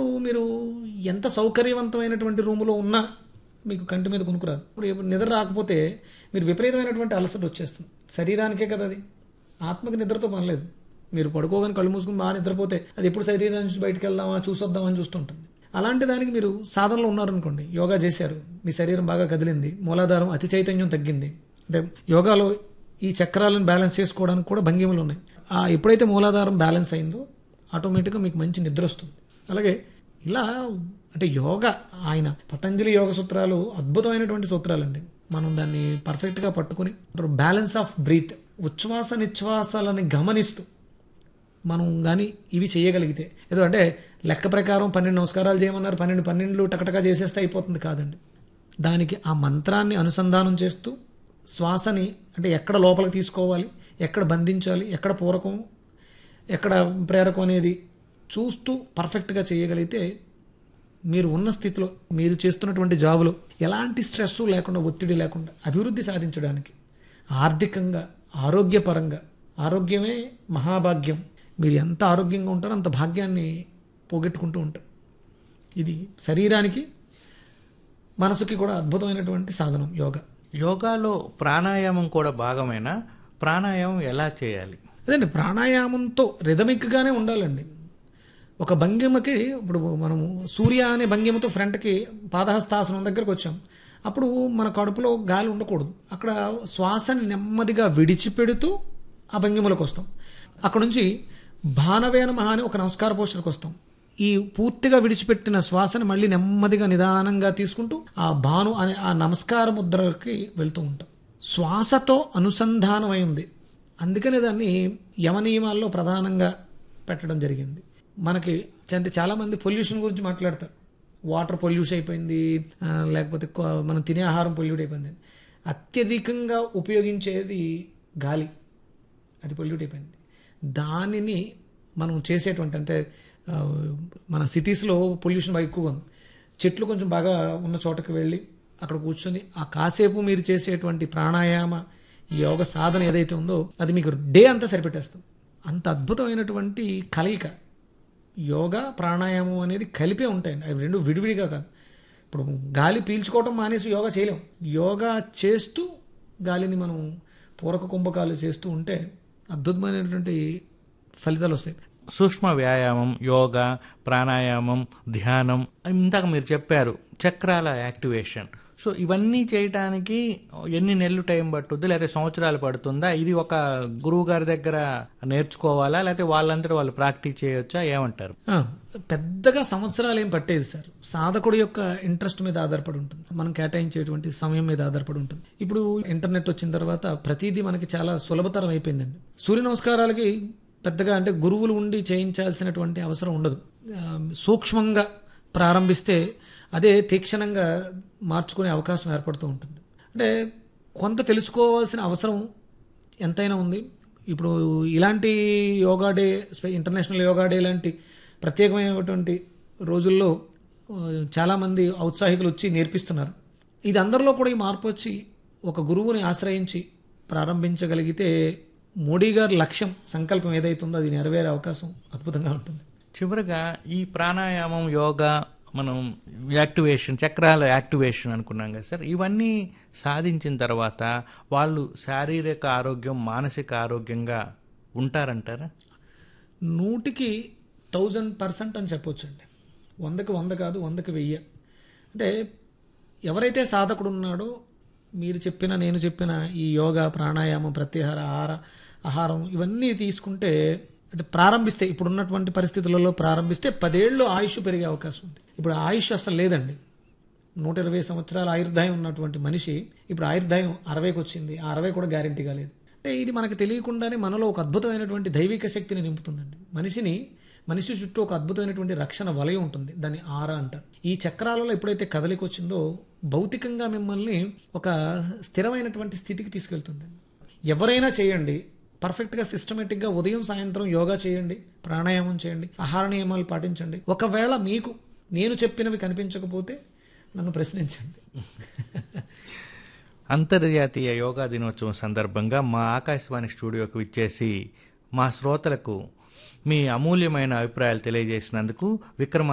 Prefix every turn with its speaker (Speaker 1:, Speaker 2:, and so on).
Speaker 1: అప్పుడు మీరు ఎంత సౌకర్యవంతమైనటువంటి రూములో ఉన్నా మీకు కంటి మీద కొనుక్కురాదు ఇప్పుడు ఇప్పుడు నిద్ర రాకపోతే మీరు విపరీతమైనటువంటి అలసట వచ్చేస్తుంది శరీరానికే కదా అది ఆత్మకి నిద్రతో పనిలేదు మీరు పడుకోగానే కళ్ళు మూసుకుని బాగా నిద్రపోతే అది ఎప్పుడు శరీరం నుంచి బయటకు వెళ్దామా చూసొద్దామని చూస్తుంటుంది అలాంటి దానికి మీరు సాధనలో ఉన్నారనుకోండి యోగా చేశారు మీ శరీరం బాగా కదిలింది మూలాధారం అతి చైతన్యం తగ్గింది అంటే యోగాలో ఈ చక్రాలను బ్యాలెన్స్ చేసుకోవడానికి కూడా భంగిమలు ఉన్నాయి ఆ ఎప్పుడైతే మూలాధారం బ్యాలెన్స్ అయిందో ఆటోమేటిక్గా మీకు మంచి నిద్ర వస్తుంది అలాగే ఇలా అంటే యోగా ఆయన పతంజలి యోగ సూత్రాలు అద్భుతమైనటువంటి సూత్రాలండి మనం దాన్ని పర్ఫెక్ట్గా పట్టుకుని బ్యాలెన్స్ ఆఫ్ బ్రీత్ ఉచ్ఛ్వాస నిశ్వాసాలని గమనిస్తూ మనం కానీ ఇవి చేయగలిగితే ఏదో అంటే లెక్క ప్రకారం పన్నెండు నమస్కారాలు చేయమన్నారు పన్నెండు పన్నెండులు టకటకా చేసేస్తే అయిపోతుంది కాదండి దానికి ఆ మంత్రాన్ని అనుసంధానం చేస్తూ శ్వాసని అంటే ఎక్కడ లోపలికి తీసుకోవాలి ఎక్కడ బంధించాలి ఎక్కడ పూరకం ఎక్కడ ప్రేరకం అనేది చూస్తూ పర్ఫెక్ట్గా చేయగలిగితే మీరు ఉన్న స్థితిలో మీరు చేస్తున్నటువంటి జాబులో ఎలాంటి స్ట్రెస్ లేకుండా ఒత్తిడి లేకుండా అభివృద్ధి సాధించడానికి ఆర్థికంగా ఆరోగ్యపరంగా ఆరోగ్యమే మహాభాగ్యం మీరు ఎంత ఆరోగ్యంగా ఉంటారో అంత భాగ్యాన్ని పోగొట్టుకుంటూ ఉంటారు ఇది శరీరానికి మనసుకి కూడా అద్భుతమైనటువంటి సాధనం యోగా
Speaker 2: యోగాలో ప్రాణాయామం కూడా భాగమేనా ప్రాణాయామం ఎలా చేయాలి
Speaker 1: అదండి ప్రాణాయామంతో రిథమిక్గానే ఉండాలండి ఒక భంగిమకి ఇప్పుడు మనము సూర్య అనే భంగిమతో ఫ్రంట్కి పాదహస్తాసనం దగ్గరకు వచ్చాం అప్పుడు మన కడుపులో గాలి ఉండకూడదు అక్కడ శ్వాసని నెమ్మదిగా విడిచిపెడుతూ ఆ భంగిమలకు వస్తాం అక్కడ నుంచి భానవేన మహా అని ఒక నమస్కార పోస్టర్కి వస్తాం ఈ పూర్తిగా విడిచిపెట్టిన శ్వాసని మళ్ళీ నెమ్మదిగా నిదానంగా తీసుకుంటూ ఆ భాను అనే ఆ నమస్కార ముద్రకి వెళ్తూ ఉంటాం శ్వాసతో అనుసంధానమై ఉంది అందుకనే దాన్ని యమ నియమాల్లో ప్రధానంగా పెట్టడం జరిగింది మనకి అంటే చాలామంది పొల్యూషన్ గురించి మాట్లాడతారు వాటర్ పొల్యూషన్ అయిపోయింది ఆ, లేకపోతే కొ- మనం తినే ఆహారం పొల్యూట్ అయిపోయింది అత్యధికంగా ఉపయోగించేది గాలి అది పొల్యూట్ అయిపోయింది దానిని మనం చేసేటువంటి అంటే ఆ, మన సిటీస్లో పొల్యూషన్ బాగా ఎక్కువగా ఉంది చెట్లు కొంచెం బాగా ఉన్న చోటకి వెళ్ళి అక్కడ కూర్చొని ఆ కాసేపు మీరు చేసేటువంటి ప్రాణాయామ యోగ సాధన ఏదైతే ఉందో అది మీకు డే అంతా సరిపెట్టేస్తుంది అంత అద్భుతమైనటువంటి కలయిక యోగా ప్రాణాయామం అనేది కలిపే ఉంటాయండి అవి రెండు విడివిడిగా కాదు ఇప్పుడు గాలి పీల్చుకోవటం మానేసి యోగా చేయలేం యోగా చేస్తూ గాలిని మనం పూరక కుంభకాలు చేస్తూ ఉంటే అద్భుతమైనటువంటి ఫలితాలు వస్తాయి
Speaker 2: సూక్ష్మ వ్యాయామం యోగా ప్రాణాయామం ధ్యానం ఇందాక మీరు చెప్పారు చక్రాల యాక్టివేషన్ సో ఇవన్నీ చేయటానికి ఎన్ని నెలలు టైం పట్టుద్ది లేకపోతే సంవత్సరాలు పడుతుందా ఇది ఒక గురువు గారి దగ్గర నేర్చుకోవాలా లేకపోతే వాళ్ళంతటా వాళ్ళు ప్రాక్టీస్ చేయొచ్చా ఏమంటారు
Speaker 1: ఆ, పెద్దగా సంవత్సరాలు ఏం పట్టేది సార్ సాధకుడి యొక్క ఇంట్రెస్ట్ మీద ఆధారపడి ఉంటుంది మనం కేటాయించేటువంటి సమయం మీద ఆధారపడి ఉంటుంది ఇప్పుడు ఇంటర్నెట్ వచ్చిన తర్వాత ప్రతిదీ మనకి చాలా సులభతరం అయిపోయిందండి సూర్య నమస్కారాలకి పెద్దగా అంటే గురువులు ఉండి చేయించాల్సినటువంటి అవసరం ఉండదు ఆ, సూక్ష్మంగా ప్రారంభిస్తే అదే తీక్షణంగా మార్చుకునే అవకాశం ఏర్పడుతూ ఉంటుంది అంటే కొంత తెలుసుకోవాల్సిన అవసరం ఎంతైనా ఉంది ఇప్పుడు ఇలాంటి యోగా డే స్పె- ఇంటర్నేషనల్ యోగా డే లాంటి ప్రత్యేకమైనటువంటి రోజుల్లో ఆ, చాలామంది ఔత్సాహికులు వచ్చి నేర్పిస్తున్నారు ఇది అందరిలో కూడా ఈ మార్పు వచ్చి ఒక గురువుని ఆశ్రయించి ప్రారంభించగలిగితే మోడీ గారి లక్ష్యం సంకల్పం ఏదైతుందో అది నెరవేరే అవకాశం అద్భుతంగా ఉంటుంది
Speaker 2: చివరగా ఈ ప్రాణాయామం యోగా మనం యాక్టివేషన్ చక్రాల యాక్టివేషన్ అనుకున్నాం కదా సార్ ఇవన్నీ సాధించిన తర్వాత వాళ్ళు శారీరక ఆరోగ్యం మానసిక ఆరోగ్యంగా ఉంటారంటారా
Speaker 1: నూటికి థౌజండ్ పర్సెంట్ అని చెప్పొచ్చండి వందకి వంద కాదు వందకి వెయ్యి అంటే ఎవరైతే సాధకుడు ఉన్నాడో మీరు చెప్పిన నేను చెప్పిన ఈ యోగా ప్రాణాయామం ప్రత్యాహార ఆహార ఆహారం ఇవన్నీ తీసుకుంటే అంటే ప్రారంభిస్తే ఇప్పుడు ఉన్నటువంటి పరిస్థితులలో ప్రారంభిస్తే పదేళ్ళు ఆయుష్ పెరిగే అవకాశం ఉంది ఇప్పుడు ఆయుష్ అసలు లేదండి నూట ఇరవై సంవత్సరాల ఆయుర్దాయం ఉన్నటువంటి మనిషి ఇప్పుడు ఆయుర్దాయం అరవైకి వచ్చింది ఆ అరవై కూడా గ్యారెంటీగా లేదు అంటే ఇది మనకు తెలియకుండానే మనలో ఒక అద్భుతమైనటువంటి దైవిక శక్తిని నింపుతుందండి మనిషిని మనిషి చుట్టూ ఒక అద్భుతమైనటువంటి రక్షణ వలయం ఉంటుంది దాన్ని ఆరా అంటారు ఈ చక్రాలలో ఎప్పుడైతే కదలిక వచ్చిందో భౌతికంగా మిమ్మల్ని ఒక స్థిరమైనటువంటి స్థితికి తీసుకెళ్తుంది ఎవరైనా చేయండి పర్ఫెక్ట్గా సిస్టమేటిక్గా ఉదయం సాయంత్రం యోగా చేయండి ప్రాణాయామం చేయండి ఆహార నియమాలు పాటించండి ఒకవేళ మీకు నేను చెప్పినవి కనిపించకపోతే నన్ను ప్రశ్నించండి
Speaker 2: అంతర్జాతీయ యోగా దినోత్సవం సందర్భంగా మా ఆకాశవాణి స్టూడియోకి విచ్చేసి మా శ్రోతలకు మీ అమూల్యమైన అభిప్రాయాలు తెలియజేసినందుకు విక్రమ